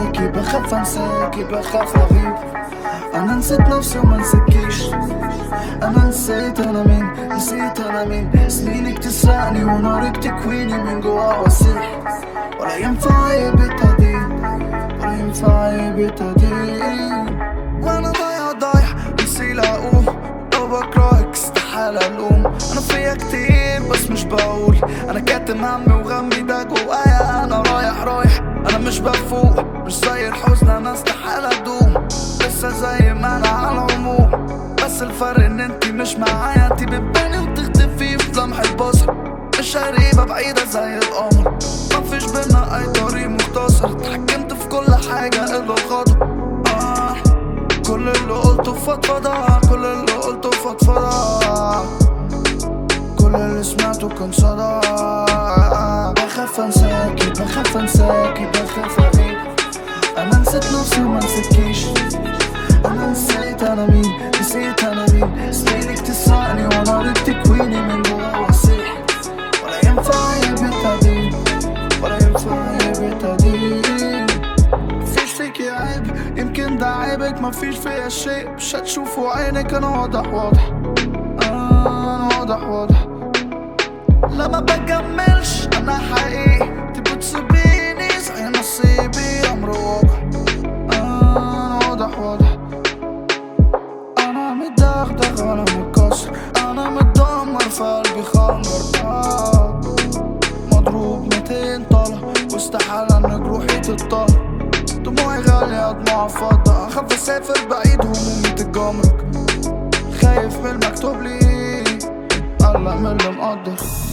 انساكي بخاف انساكي بخاف اغيب انا نسيت نفسي وما نسيتكيش انا نسيت انا مين نسيت انا مين سنينك تسرقني ونارك تكويني من جوا واسيح ولا ينفع يبقى دي ولا ينفع يبقى دي وانا ضايع ضايع نسي لاقوم لو بكرهك استحالة الوم انا فيا كتير بس مش بقول انا كاتم همي وغمي ده جوايا انا رايح رايح انا مش بفوق مش زي الحزن انا استحالة ادوم لسه زي ما انا على العموم بس الفرق ان انتي مش معايا انتي بتباني وتختفي في لمحة بصر مش قريبة بعيدة زي القمر مفيش بينا اي طريق مختصر اتحكمت في كل حاجة الا الغضب آه كل اللي قلته فضفضة كل اللي قلته فضفضة كل اللي سمعته كان صدى بخاف انساكي بخاف انساكي بخاف اغيب انا نسيت نفسي وما نسيتكيش انا نسيت انا مين نسيت انا مين سنينك تسرقني ونارك تكويني من جوا واسيح ولا ينفع يبقى دي ولا ينفع يبقى دي مفيش فيكي عيب يمكن ده عيبك مفيش فيا شيء مش هتشوفه عينك انا واضح واضح انا واضح واضح لا ما بكملش انا حقيقي تبقى تسيبيني زي نصيبي امر واقع انا واضح واضح انا متدغدغ انا متكسر انا متدمر في قلبي خنجر آه. مضروب ميتين طلة واستحالة ان جروحي تتطلع دموعي غالية دموع فضة اخاف اسافر بعيد همومي تتجمرك خايف من المكتوب لي قلق من اللي مقدر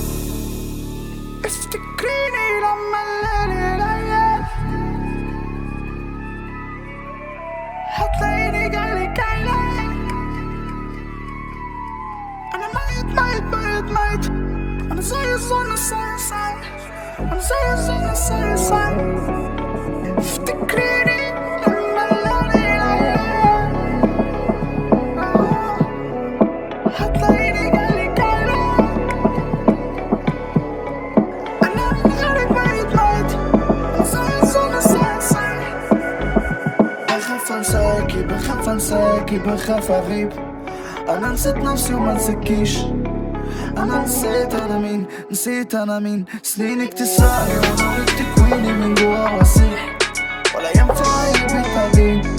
افتكريني لما الليل يليل هتلاقيني جايلك جايلك انا ميت ميت ميت ميت انا زي الظن الساي ساي انا زي الظن الساي ساي افتكريني لما الليل يليل هتلاقيني جايلك جايلك انا من غيرك ميت ميت انا زي الظن الساي ساي بخاف انساكي بخاف انساكي بخاف اغيب انا نسيت نفسي وما نسيتكيش انا نسيت انا مين نسيت انا مين سنينك تسرقني ونارك تكويني من جوا واسيح ولا ينفع يبقى دين